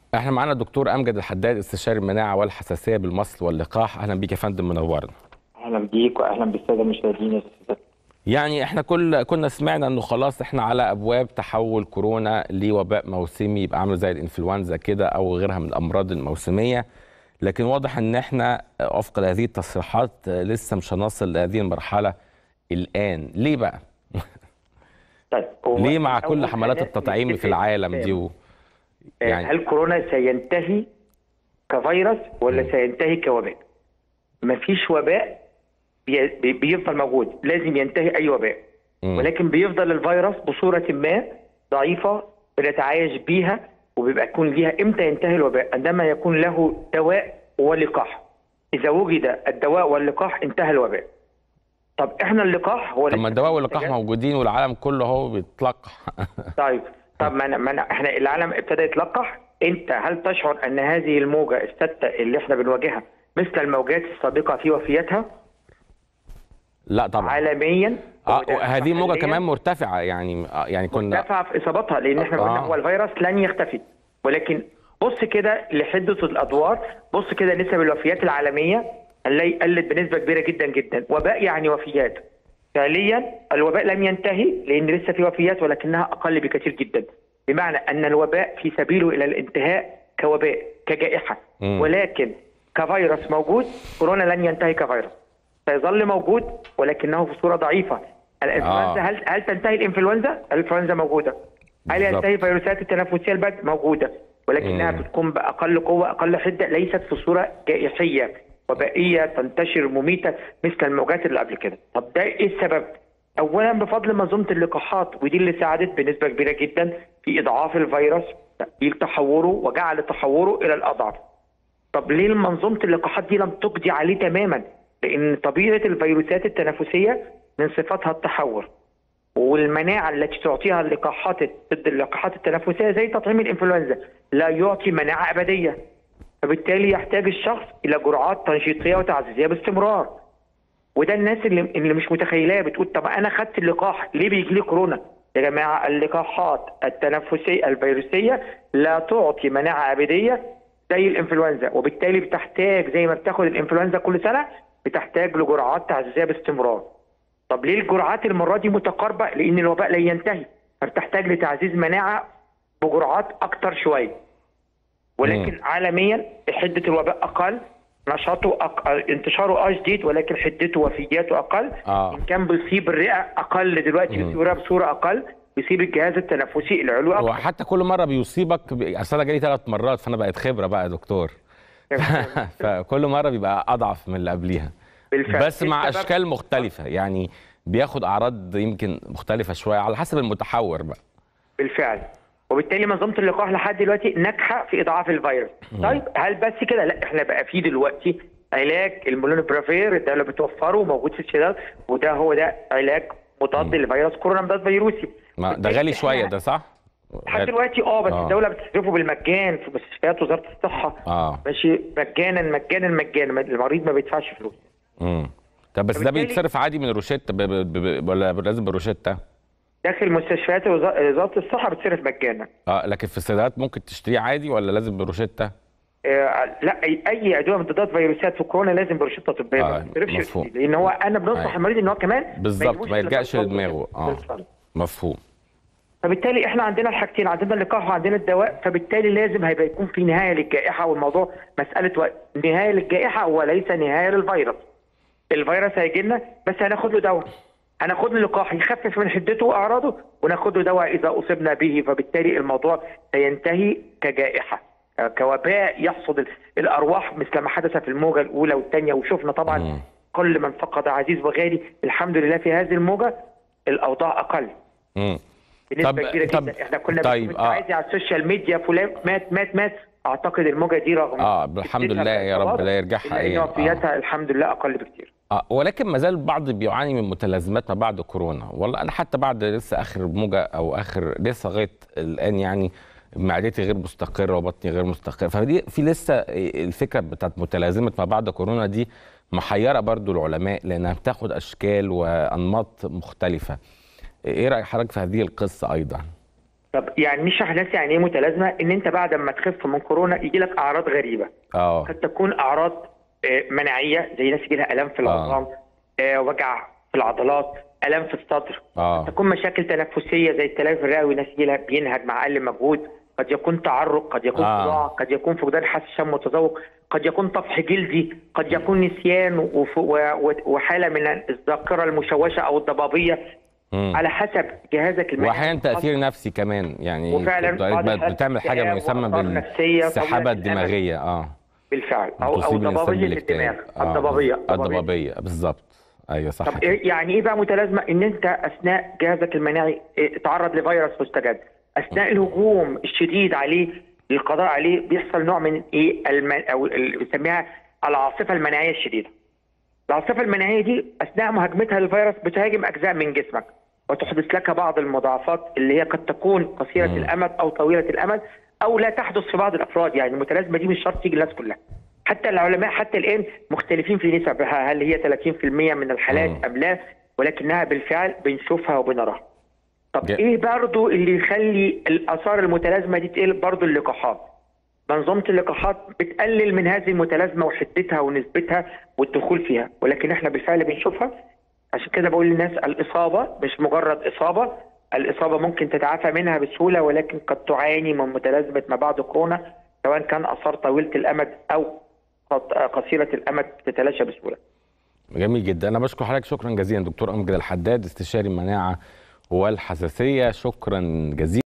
احنا معانا الدكتور امجد الحداد استشاري المناعه والحساسيه بالمصل واللقاح اهلا بيك يا فندم منورنا اهلا بيك واهلا بالساده المشاهدين يا استاذ يعني احنا كل كنا سمعنا انه خلاص احنا على ابواب تحول كورونا لوباء موسمي يبقى عامل زي الانفلونزا كده او غيرها من الامراض الموسميه لكن واضح ان احنا وفق هذه التصريحات لسه مش هنصل لهذه المرحله الان ليه بقى طيب هو ليه مع كل أول حملات حاجة التطعيم في نتفق العالم دي و... يعني هل كورونا سينتهي كفيروس ولا سينتهي كوباء؟ مفيش وباء بي- بي- بيفضل موجود لازم ينتهي اي وباء مم. ولكن بيفضل الفيروس بصوره ما ضعيفه بنتعايش بيها وبيبقى يكون ليها امتى ينتهي الوباء عندما يكون له دواء ولقاح اذا وجد الدواء واللقاح انتهى الوباء طب احنا اللقاح هو طب ما لسه الدواء في واللقاح منتجات. موجودين والعالم كله اهو بيتلقح طيب طب ما أنا ما أنا احنا العالم ابتدى يتلقح انت هل تشعر ان هذه الموجه السادسه اللي احنا بنواجهها مثل الموجات السابقه في وفياتها لا طبعا عالميا اه وده هذه الموجه محلياً كمان مرتفعه يعني آه، يعني كنا مرتفعه في اصابتها لان احنا قلنا آه. هو الفيروس لن يختفي ولكن بص كده لحده الادوار بص كده نسب الوفيات العالميه هنلاقي قلت بنسبه كبيره جدا جدا وباء يعني وفيات فعليا الوباء لم ينتهي لان لسه في وفيات ولكنها اقل بكثير جدا بمعنى ان الوباء في سبيله الى الانتهاء كوباء كجائحه مم. ولكن كفيروس موجود كورونا لن ينتهي كفيروس سيظل موجود ولكنه في صوره ضعيفه الانفلونزا آه. هل هل تنتهي الانفلونزا؟ الانفلونزا موجوده هل بالظبط. ينتهي الفيروسات التنفسيه البرد؟ موجوده ولكنها مم. بتكون باقل قوه اقل حده ليست في صوره جائحيه وبائيه تنتشر مميته مثل الموجات اللي قبل كده طب ده ايه السبب؟ اولا بفضل منظومه اللقاحات ودي اللي ساعدت بنسبه كبيره جدا في اضعاف الفيروس تقليل تحوره وجعل تحوره الى الاضعف طب ليه منظومه اللقاحات دي لم تقضي عليه تماما؟ لان طبيعه الفيروسات التنفسيه من صفاتها التحور والمناعه التي تعطيها اللقاحات ضد اللقاحات التنفسيه زي تطعيم الانفلونزا لا يعطي مناعه ابديه فبالتالي يحتاج الشخص الى جرعات تنشيطيه وتعزيزيه باستمرار وده الناس اللي, اللي مش متخيلاه بتقول طب انا خدت اللقاح ليه بيجي لي كورونا؟ يا جماعه اللقاحات التنفسيه الفيروسيه لا تعطي مناعه ابديه زي الانفلونزا وبالتالي بتحتاج زي ما بتاخد الانفلونزا كل سنه بتحتاج لجرعات تعزيزيه باستمرار. طب ليه الجرعات المره دي متقاربه؟ لان الوباء لا ينتهي فبتحتاج لتعزيز مناعه بجرعات اكتر شويه. ولكن مم. عالميا حده الوباء اقل نشاطه أقل انتشاره اه شديد ولكن حدته وفياته اقل آه. ان كان بيصيب الرئه اقل دلوقتي مم. بيصيب الرئه بصوره اقل بيصيب الجهاز التنفسي العلوي اكتر وحتى كل مره بيصيبك ب- اصل انا جالي ثلاث مرات فانا بقيت خبره بقى يا دكتور فكل مره بيبقى اضعف من اللي قبليها بالفعل. بس مع السبب- اشكال مختلفه يعني بياخد اعراض يمكن مختلفه شويه على حسب المتحور بقى بالفعل وبالتالي منظومه اللقاح لحد دلوقتي ناجحه في اضعاف الفيروس طيب هل بس كده لا احنا بقى في دلوقتي علاج المولونوبرافير ده اللي بتوفره موجود في الشباب وده هو ده علاج مضاد لفيروس كورونا مضاد فيروسي ما ده بالتالي غالي إحنا شويه ده صح؟ لحد دلوقتي اه بس آه. الدوله بتصرفه بالمجان في مستشفيات وزاره الصحه اه ماشي مجانا مجانا مجانا المريض ما بيدفعش فلوس امم طب بس ده فبالتالي- بيتصرف عادي من الروشته ب... ب... ب... ولا لازم بالروشته؟ داخل مستشفيات وزا- وزاره الصحه بتصرف مجانا اه لكن في الصيدليات ممكن تشتريه عادي ولا لازم بالروشته؟ آه، لا اي اي ادويه مضادات فيروسات في كورونا لازم بروشته طبيه آه، ما بتصرفش مفهوم. لان هو انا بننصح أيوة. المريض ان هو كمان بالظبط يجيبوش ما يلجاش لدكتور لدماغه اه بالفعل. مفهوم فبالتالي احنا عندنا الحاجتين عندنا اللقاح وعندنا الدواء فبالتالي لازم هيبقى يكون في نهايه للجائحه والموضوع مساله وقت نهايه للجائحه وليس نهايه للفيروس الفيروس هيجي لنا بس هناخد له دواء هناخد له لقاح يخفف من حدته واعراضه وناخد له دواء اذا اصبنا به فبالتالي الموضوع سينتهي كجائحه آه، كوباء يحصد ال- الارواح مثل ما حدث في الموجه الاولى والثانيه وشفنا طبعا مم. كل من فقد عزيز وغالي الحمد لله في هذه الموجه الاوضاع اقل امم بنسبه طب- كبيره طب- جدا احنا كنا طيب، طيب آه. عايزي على السوشيال ميديا فلان مات مات مات اعتقد الموجه دي رغم اه الحمد شدتها لله يا رب كإصابات، لا يرجعها الا ان ايه وفياتها الحمد لله اقل بكتير آه ولكن ما زال البعض بيعاني من متلازمات ما بعد كورونا والله انا حتى بعد لسه اخر موجه او اخر لسه لغايه الان يعني معدتي غير مستقره وبطني غير مستقره فدي في لسه الفكره بتاعت متلازمه ما بعد كورونا دي محيره برضو العلماء لانها بتاخد اشكال وانماط مختلفه ايه راي حضرتك في هذه القصه ايضا طب يعني نشرح للناس يعني ايه متلازمه ان انت بعد ما تخف من كورونا يجي لك اعراض غريبه اه قد تكون اعراض آه، مناعيه زي ناس يجي لها الام في العظام آه، وجع في العضلات الام في الصدر اه تكون مشاكل تنفسيه زي التلف الرئوي ناس يجي لها بينهج مع اقل مجهود قد يكون تعرق قد يكون آه. صداع قد يكون فقدان حاسه شم وتذوق قد يكون طفح جلدي قد يكون نسيان وف- و- و- وحاله من الذاكره المشوشه او الضبابيه مم. على حسب جهازك المناعي واحيانا تاثير نفسي كمان يعني وفعلا بتبقى بعض الحالات بتعمل حاجه ما اكتئاب يسمى وآثار نفسية بالسحابه طويلة الأمد. الدماغيه اه بالفعل او او تصيب الإنسان ضبابيه بالاكتئاب. الدماغ آه، الضبابيه الضبابيه بالظبط ايوه صح طب كده. إيه يعني ايه بقى متلازمه ان انت اثناء جهازك المناعي إيه، تعرض لفيروس مستجد اثناء الهجوم الشديد عليه للقضاء عليه بيحصل نوع من ايه المن... او اللي بنسميها العاصفه المناعيه الشديده العاصفه المناعيه دي اثناء مهاجمتها للفيروس بتهاجم اجزاء من جسمك وتحدث لك بعض المضاعفات اللي هي قد تكون قصيره مم. الامد او طويله الامد او لا تحدث في بعض الافراد يعني المتلازمه دي مش شرط تيجي للناس كلها حتى العلماء حتى الان مختلفين في نسبها هل هي 30% من الحالات مم. ام لا ولكنها بالفعل بنشوفها وبنراها طب جا- ايه برضو اللي يخلي الاثار المتلازمه دي تقل برضو اللقاحات منظومه اللقاحات بتقلل من هذه المتلازمه وحدتها ونسبتها والدخول فيها ولكن احنا بالفعل بنشوفها عشان كده بقول للناس الاصابه مش مجرد اصابه الاصابه ممكن تتعافى منها بسهوله ولكن قد تعاني من متلازمه ما بعد كورونا سواء كان اثار طويله الامد او قط- قصيره الامد تتلاشى بسهوله جميل جدا انا بشكر حضرتك شكرا جزيلا دكتور امجد الحداد استشاري المناعه والحساسيه شكرا جزيلا